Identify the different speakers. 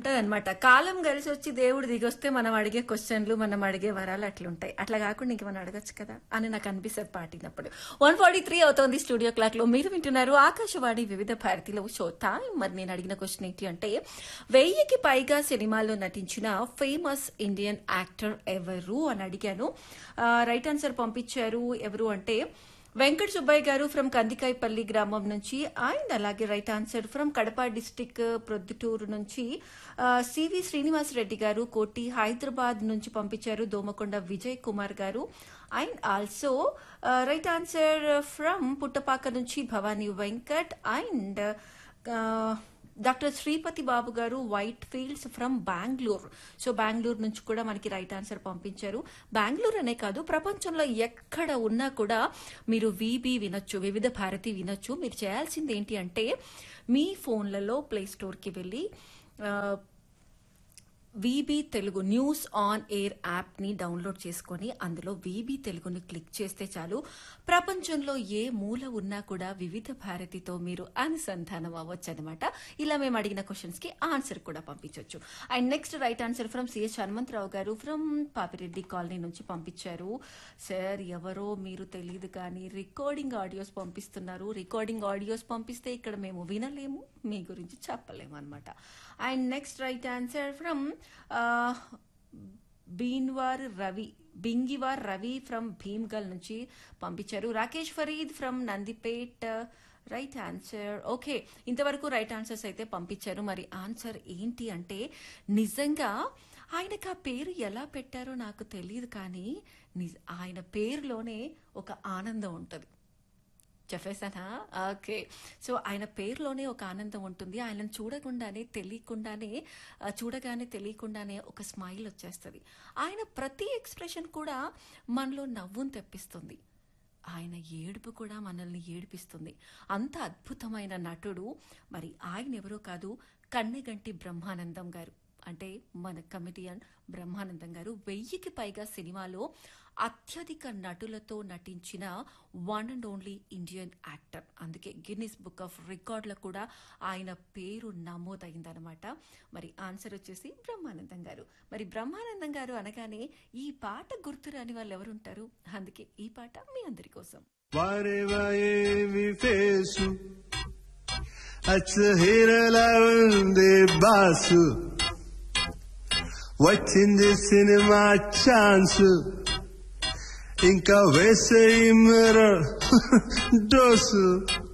Speaker 1: ఉంటదన్నమాట కాలం కలిసి వచ్చి దేవుడు దిగొస్తే మనం అడిగే క్వశ్చన్లు మనం అడిగే వరాలు అట్లుంటాయి అట్లా కాకుండా ఇంక మనం అడగచ్చు కదా అని నాకు అనిపిస్తుంది పాటినప్పుడు వన్ ఫార్టీ త్రీ అవుతోంది స్టూడియో క్లాక్ లో మీరు వింటున్నారు ఆకాశవాణి వివిధ భారతిలో షో టైం మరి నేను అడిగిన క్వశ్చన్ ఏంటి అంటే వెయ్యికి పైగా సినిమాల్లో నటించిన ఫేమస్ ఇండియన్ యాక్టర్ ఎవరు అని అడిగాను రైట్ ఆన్సర్ పంపించారు ఎవరు అంటే వెంకట సుబ్బయ్య గారు ఫ్రమ్ కందికాయపల్లి గ్రామం నుంచి అండ్ అలాగే right answer from Kadapa district Proddatur నుంచి ఆ, సివి శ్రీనివాస్ రెడ్డి గారు కోటి హైదరాబాద్ నుంచి పంపించారు Domakonda Vijay Kumar garu and also right answer from Puttapaka నుంచి Bhavani Venkat and doctor Sripathi Babu garu white fields from Bengaluru so Bengaluru నుంచి కూడా మనకి రైట్ ఆన్సర్ పంపించారు బెంగళూరు అనే కాదు ప్రపంచంలో ఎక్కడ ఉన్నా కూడా మీరు వీబీ వినొచ్చు వివిధ భారతి వినొచ్చు మీరు చేయాల్సింది ఏంటి అంటే మీ ఫోన్లలో ప్లే స్టోర్కి వెళ్ళి ఆ, VB Telugu news on air యాప్ని డౌన్లోడ్ చేసుకొని అందులో వీబీ తెలుగుని క్లిక్ చేస్తే చాలు ప్రపంచంలో ఏ మూల ఉన్నా కూడా వివిధ భారతితో మీరు అనుసంధానం అవ్వచ్చు అనమాట ఇలా మేము అడిగిన క్వశ్చన్స్ కి ఆన్సర్ కూడా పంపించవచ్చు and next right answer from CS Hanumantharao garu from Papireddy colony నుంచి పంపించారు సార్ ఎవరో మీరు తెలియదు కానీ రికార్డింగ్ ఆడియోస్ పంపిస్తున్నారు రికార్డింగ్ ఆడియోస్ పంపిస్తే ఇక్కడ మేము వినలేము మీ గురించి చెప్పలేము అనమాట and next right answer from Beenwar Ravi Bingiwar Ravi from Bheemgal నుంచి పంపించారు Rakesh Fareed from Nandipet right answer okay ఇంతవరకు రైట్ ఆన్సర్స్ అయితే పంపించారు మరి ఆన్సర్ ఏంటి అంటే నిజంగా ఆయనకు ఆ పేరు ఎలా పెట్టారో నాకు తెలియదు కానీ నిజ- ఆయన పేరులోనే ఒక ఆనందం ఉంటుంది చెప్పేసానా ఓకే సో ఆయన పేరులోనే ఒక ఆనందం ఉంటుంది ఆయనను చూడకుండానే తెలియకుండానే ఆ, చూడగానే తెలియకుండానే ఒక స్మైల్ వచ్చేస్తుంది ఆయన ప్రతి ఎక్స్ప్రెషన్ కూడా మనలో నవ్వును తెప్పిస్తుంది ఆయన ఏడుపు కూడా మనల్ని ఏడిపిస్తుంది అంత అద్భుతమైన నటుడు మరి ఆయన ఎవరో కాదు కన్నెగంటి బ్రహ్మానందం గారు అంటే మన కమెడియన్ బ్రహ్మానందం గారు వెయ్యికి పైగా సినిమాలో అత్యధిక నటులతో నటించిన one and only Indian actor అందుకే గిన్నిస్ బుక్ ఆఫ్ రికార్డులో కూడా ఆయన పేరు నమోదైందనమాట మరి ఆన్సర్ వచ్చేసి బ్రహ్మానందం గారు మరి బ్రహ్మానందం గారు అనగానే ఈ పాట గుర్తు రాని వాళ్ళు ఎవరుంటారు అందుకే ఈ పాట మీ అందరి కోసం
Speaker 2: వారేవా ఏమి ఫేసు అచ్చ హీరలా ఉంది బాసు వచ్చింది సినిమా ఛాన్స్ ఇంకా వేసే మిర్రర్ డోసు